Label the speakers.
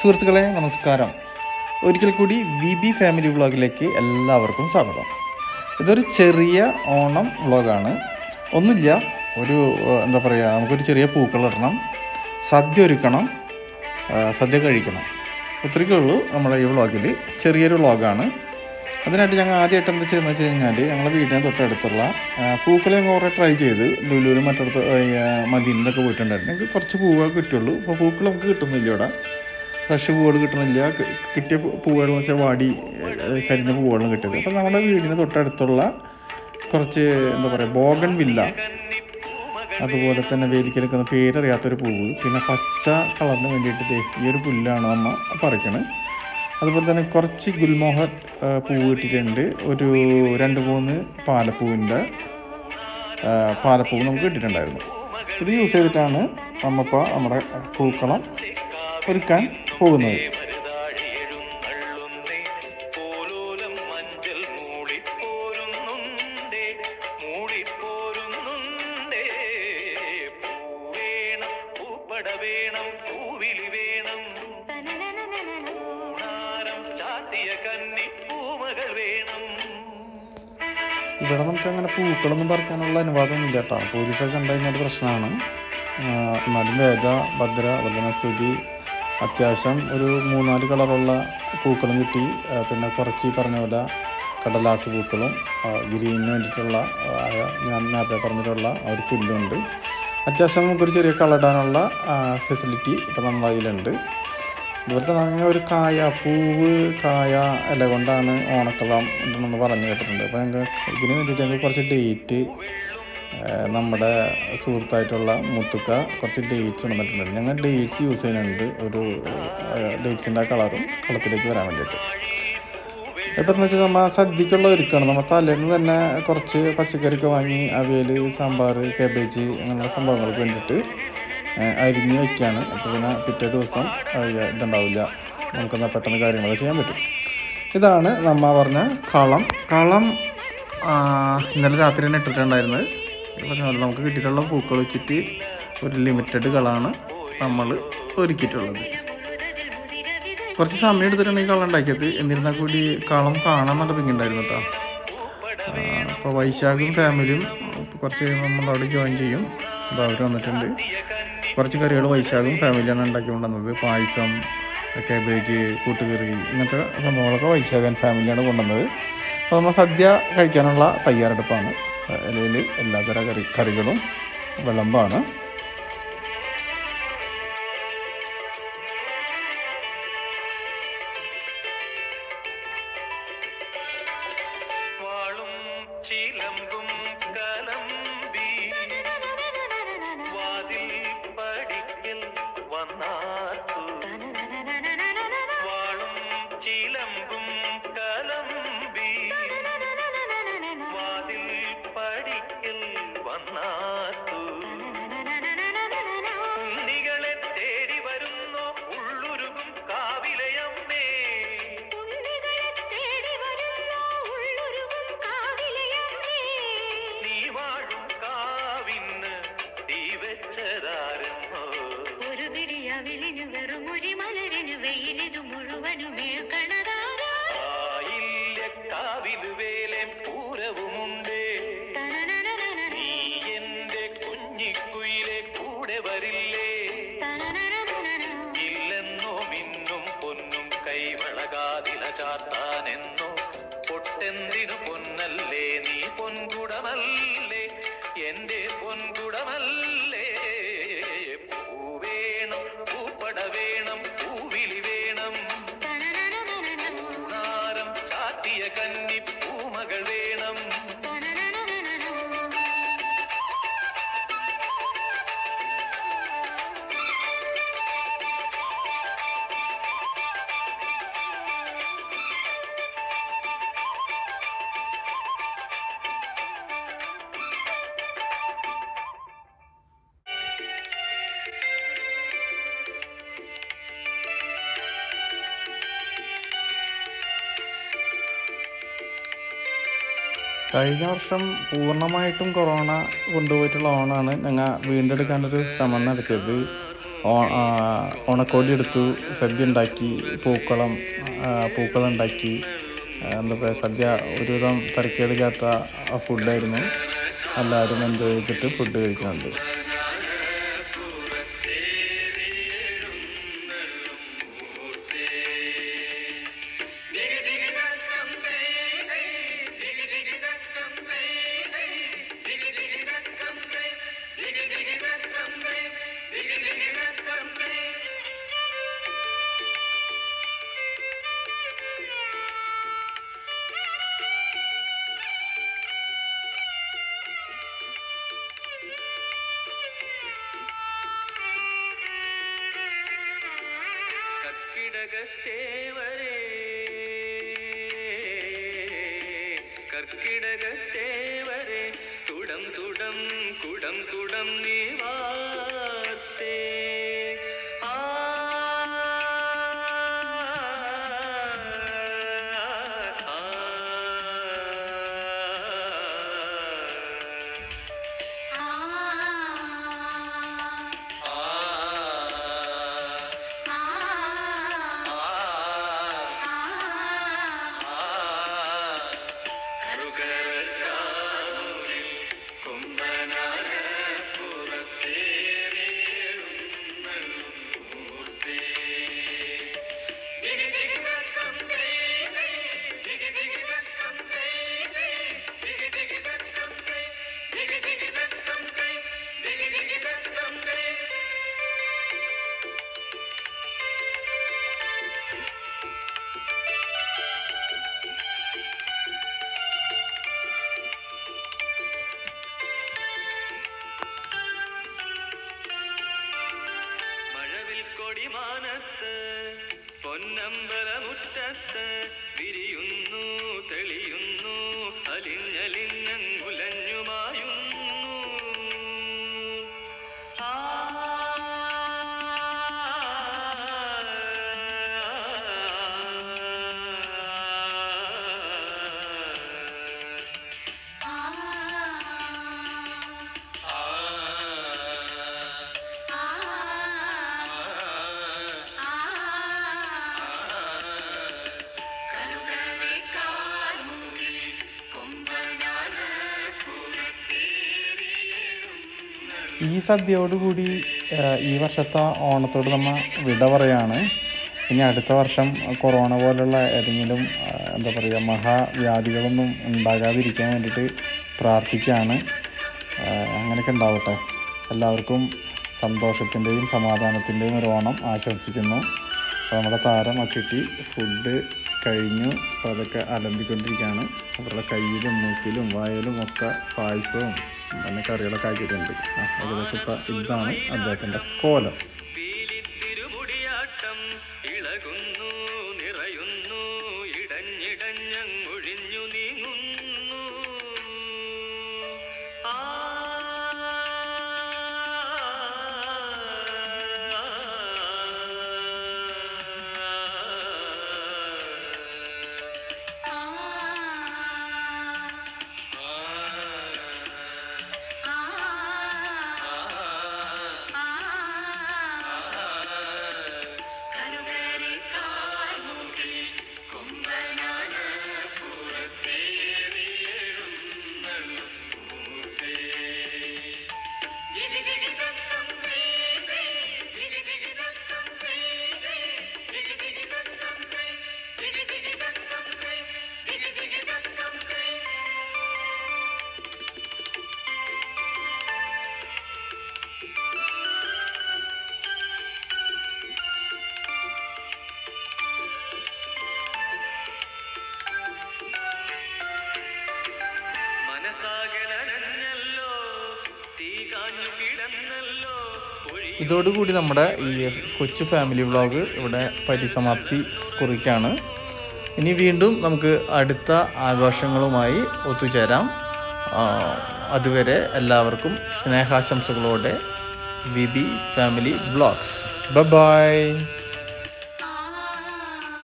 Speaker 1: സുഹൃത്തുക്കളെ നമസ്കാരം ഒരിക്കൽ കൂടി വി ബി ഫാമിലി വ്ളോഗിലേക്ക് എല്ലാവർക്കും സ്വാഗതം ഇതൊരു ചെറിയ ഓണം വ്ളോഗാണ് ഒന്നുമില്ല ഒരു ഏഹ്, എന്താ പറയുക നമുക്കൊരു ചെറിയ പൂക്കളിടണം സദ്യ ഒരുക്കണം ആ, സദ്യ കഴിക്കണം ഇത്രയൊക്കെ ഉള്ളൂ നമ്മുടെ ഈ വ്ളോഗിൽ ചെറിയൊരു വ്ളോഗാണ് അതിനായിട്ട് ഞങ്ങൾ ആദ്യമായിട്ട് എന്താ ചെയ്യുന്നത് വെച്ച് കഴിഞ്ഞാൽ ഞങ്ങളുടെ വീടിന് തൊട്ടടുത്തുള്ള ആ, പൂക്കളെ ഞങ്ങൾ കുറേ ട്രൈ ചെയ്ത് ലുലുവിലും മറ്റടുത്ത് മദീനിലൊക്കെ പോയിട്ടുണ്ടായിരുന്നു ഞങ്ങൾക്ക് കുറച്ച് പൂവുകൾ കിട്ടുള്ളൂ അപ്പോൾ പൂക്കൾ നമുക്ക് കിട്ടുന്നില്ല ഇവിടെ ഫ്രഷ് പൂവുകൾ കിട്ടുന്നില്ല കി- കിട്ടിയ പൂ- പൂവുകൾ എന്ന് വെച്ചാൽ വാടി ഏ, കരിഞ്ഞ പൂവുകളും കിട്ടിയത് അപ്പോൾ നമ്മുടെ വീടിന് തൊട്ടടുത്തുള്ള കുറച്ച് എന്താ പറയുക ബോഗൺ വില്ല അതുപോലെ തന്നെ വേലിക്കലക്കുന്ന പേരറിയാത്തൊരു പൂവ് പിന്നെ പച്ച കളറിന് വേണ്ടിയിട്ട് ദേ ഈ ഒരു പുല്ലാണ് അമ്മ പറിക്കണത് അതുപോലെ തന്നെ കുറച്ച് ഗുൽമോഹർ ആ, പൂവ് കിട്ടിയിട്ടുണ്ട് ഒരു രണ്ട് മൂന്ന് പാലപ്പൂവിൻ്റെ ആ, പാലപ്പൂവ് നമുക്ക് കിട്ടിയിട്ടുണ്ടായിരുന്നു ഇത് യൂസ് ചെയ്തിട്ടാണ് നമ്മപ്പോൾ നമ്മുടെ പൂക്കളം ഒരുക്കാൻ പോകുന്നത്
Speaker 2: മരുതാഴിയെഴുന്നള്ളുന്നേ പോലോലം മഞ്ചൽ മൂളിപ്പോരുന്നുണ്ടേ മൂളിപ്പോരുന്നുണ്ടേ പൂവേണം പൂപ്പട വേണം പൂവിളി വേണം ഊണാരം ചാത്തിയ കന്നി പൂമകൾ വേണം
Speaker 1: ഇവിടെ നമുക്ക് അങ്ങനെ പൂക്കളൊന്നും പറിക്കാനുള്ള അനുവാദമൊന്നും ഇല്ല കേട്ടോ പോലീസൊക്കെ കണ്ടു കഴിഞ്ഞാൽ പ്രശ്നമാണ് ആ, എന്നാലും വേദ ഭദ്ര അതുപോലെ തന്നെ സ്തുതി അത്യാവശ്യം ഒരു മൂന്നാല് കളറുള്ള പൂക്കളും കിട്ടി ആ, പിന്നെ കുറച്ച് ഈ പറഞ്ഞ പോലെ കടലാസ് പൂക്കളും ആ, ഗ്രീനിന് വേണ്ടിയിട്ടുള്ള ആ, ആയ ഞാൻ നേരത്തെ പറഞ്ഞിട്ടുള്ള ആ ഒരു പുല്ലുണ്ട് അത്യാവശ്യം നമുക്കൊരു ചെറിയ കളറിടാനുള്ള ഫെസിലിറ്റി ഇപ്പം നമ്മുടെ കയ്യിലുണ്ട് അതുപോലെ തന്നെ അങ്ങനെ ഒരു കായ പൂവ് കായ ഇല കൊണ്ടാണ് ഓണക്കളം ഉണ്ടെന്ന് പറഞ്ഞു കേട്ടിട്ടുണ്ട് അപ്പോൾ ഞങ്ങൾക്ക് ഇതിന് വേണ്ടിയിട്ട് ഞങ്ങൾക്ക് കുറച്ച് ഡേറ്റ് നമ്മുടെ സുഹൃത്തായിട്ടുള്ള മുത്തുക്ക കുറച്ച് ഡേറ്റ്സ് കൊണ്ടുവന്നിട്ടുണ്ട് ഞങ്ങൾ ഡേറ്റ്സ് യൂസ് ചെയ്യുന്നുണ്ട് ഒരു ഡേറ്റ്സിൻ്റെ കളറും കളത്തിലേക്ക് വരാൻ വേണ്ടിയിട്ട് ഇപ്പം എന്ന് വെച്ചാൽ നമ്മൾ സദ്യക്കുള്ള ഒരുക്കാണ് നമ്മൾ തലേന്ന് തന്നെ കുറച്ച് പച്ചക്കറിയൊക്കെ വാങ്ങി അവിയൽ സാമ്പാർ കാബേജ് അങ്ങനെയുള്ള സംഭവങ്ങൾക്ക് വേണ്ടിയിട്ട് ഏഹ്, അരിഞ്ഞ് വയ്ക്കുകയാണ് അപ്പോൾ പിന്നെ പിറ്റേ ദിവസം ഏഹ്, ഇതുണ്ടാവില്ല നമുക്കെന്നാൽ പെട്ടെന്ന് കാര്യങ്ങളൊക്കെ ചെയ്യാൻ പറ്റും ഇതാണ് നമ്മ പറഞ്ഞ കളം കളം ആ, ഇന്നലെ രാത്രി തന്നെ ഇട്ടിട്ടുണ്ടായിരുന്നത് ഇത് പറഞ്ഞ പോലെ നമുക്ക് കിട്ടിയിട്ടുള്ള പൂക്കൾ വെച്ചിട്ട് ഒരു ലിമിറ്റഡ് കളാണ് നമ്മൾ ഒരുക്കിയിട്ടുള്ളത് കുറച്ച് സമയം എടുത്തിട്ടാണ് ഈ കളം ഉണ്ടാക്കിയത് എന്നിരുന്നാൽ കൂടി കളം കാണാൻ നല്ല ഭംഗിയുണ്ടായിരുന്നു കേട്ടോ അപ്പോൾ വൈശാഖും ഫാമിലിയും കുറച്ച് കഴിയുമ്പോൾ നമ്മൾ അവിടെ ജോയിൻ ചെയ്യും അത് അവർ വന്നിട്ടുണ്ട് കുറച്ച് കറികൾ വൈശാഖും ഫാമിലിയാണ് ഉണ്ടാക്കി കൊണ്ടുവന്നത് പായസം കാബേജ് കൂട്ടുകറി ഇങ്ങനത്തെ സംഭവങ്ങളൊക്കെ വൈശാഖൻ ഫാമിലിയാണ് കൊണ്ടുവന്നത് അപ്പോൾ നമ്മൾ സദ്യ കഴിക്കാനുള്ള തയ്യാറെടുപ്പാണ് ഇലയിൽ എല്ലാതര കറി കറികളും വിളമ്പാണ്
Speaker 2: വാളും ചിലമ്പും കലമ്പി വാതിൽ പടിക്കൽ വന്നാത്തു വാളും ചിലമ്പും കലമ്പി വാതിൽ പടിക്കൽ വന്നാത്തു ഉണ്ണികളെ തേടി വരുന്നു ഉള്ളുരുകും കാവിലയമ്മേ നീ വാഴും കാവിന്ന് തീ വെച്ചതാരമ്മോ
Speaker 3: ഒരു പിടിയവിലിനു വെറും ഒരു മലരിനു വെയിലിതു മുഴുവനുമേ കണതാരാ
Speaker 2: ആയില്യ കാവില് വേലം പൂരവുമുണ്ടേ നീ എന്റെ കുഞ്ഞിക്കുയിലെ കൂടെ വരില്ലേ ഇല്ലെന്നോ മിന്നും പൊന്നും കൈവളകാതില ചാർത്താനെന്നോ പൊട്ടെന്തിനു പൊന്നല്ലേ നീ പൊൻകുടമല്ലേ എന്റെ പൊൻകുടമല്ലേ പൂവേണം പൂപ്പട വേണം പൂവിളി വേണം ഊണാരം ചാത്തിയ കന്നി പൂമകൾ വേണം
Speaker 1: കഴിഞ്ഞ വർഷം പൂർണ്ണമായിട്ടും കൊറോണ കൊണ്ടുപോയിട്ടുള്ള ഓണാണ് ഞങ്ങൾ വീണ്ടെടുക്കാനൊരു ശ്രമം നടത്തിയത് ഓ- ആ, ഓണക്കോടി എടുത്തു സദ്യ ഉണ്ടാക്കി പൂക്കളം ആ, പൂക്കളം ഉണ്ടാക്കി ആ, എന്താ പറയുക സദ്യ ഒരുവിധം തരക്കേടില്ലാത്ത ഫുഡായിരുന്നു എല്ലാവരും എൻജോയ് ചെയ്തിട്ട് ഫുഡ് കഴിക്കുന്നുണ്ട്
Speaker 2: കർക്കിടകത്തേവരേ കർക്കിടകത്തേവരെ തുടം തുടം കുടം കുടം നീ വാർത്തേ ആ മഴവിൽ കൊടിമാനത്ത് പൊന്നമ്പലമുറ്റത്ത് വിരിയുന്നു തെളിയുന്നു അലിഞ്ഞലിഞ്ഞുലഞ്ഞുമായുന്നു ആ
Speaker 1: ഈ സദ്യയോടുകൂടി ആ, ഈ വർഷത്തെ ഓണത്തോട് നമ്മൾ വിട പറയാണ് ഇനി അടുത്ത വർഷം കൊറോണ പോലുള്ള ഏതെങ്കിലും ആ, എന്താ പറയുക മഹാവ്യാധികളൊന്നും ഉണ്ടാകാതിരിക്കാൻ വേണ്ടിയിട്ട് പ്രാർത്ഥിക്കുകയാണ് ആ, അങ്ങനെയൊക്കെ ഉണ്ടാവട്ടെ എല്ലാവർക്കും സന്തോഷത്തിൻ്റെയും സമാധാനത്തിൻ്റെയും ഒരു ഓണം ആശംസിക്കുന്നു അപ്പോൾ നമ്മുടെ താരം അക്കിട്ടി ഫുഡ് കഴിഞ്ഞു അപ്പോൾ അതൊക്കെ അലമ്പിക്കൊണ്ടിരിക്കുകയാണ് അവരുടെ കയ്യിലും മൂക്കിലും വായലും ഒക്കെ പായസവും പിന്നെ കറികളൊക്കെ ആക്കിയിട്ടുണ്ട് ആ ഏകദേശം ഇപ്പം ഇതാണ് അദ്ദേഹത്തിൻ്റെ കോലം
Speaker 2: പീലിത്തിരുമുടിയാട്ടം ഇളകുന്നു നിറയുന്നു ഇടഞ്ഞിടഞ്ഞൊഴിഞ്ഞു നീങ്ങുന്നു ആ മനസ്സാകലനഞ്ഞല്ലോ തീ കാഞ്ഞു കിടന്നല്ലോ പൊഴി
Speaker 1: ഇതോടുകൂടി നമ്മുടെ ഈ കൊച്ചു ഫാമിലി വ്ളോഗ് ഇവിടെ പരിസമാപ്തി കുറിക്കാണ് ഇനി വീണ്ടും നമുക്ക് അടുത്ത ആഘോഷങ്ങളുമായി ഒത്തുചേരാം ആ, അതുവരെ എല്ലാവർക്കും സ്നേഹാശംസകളോടെ B B family blogs by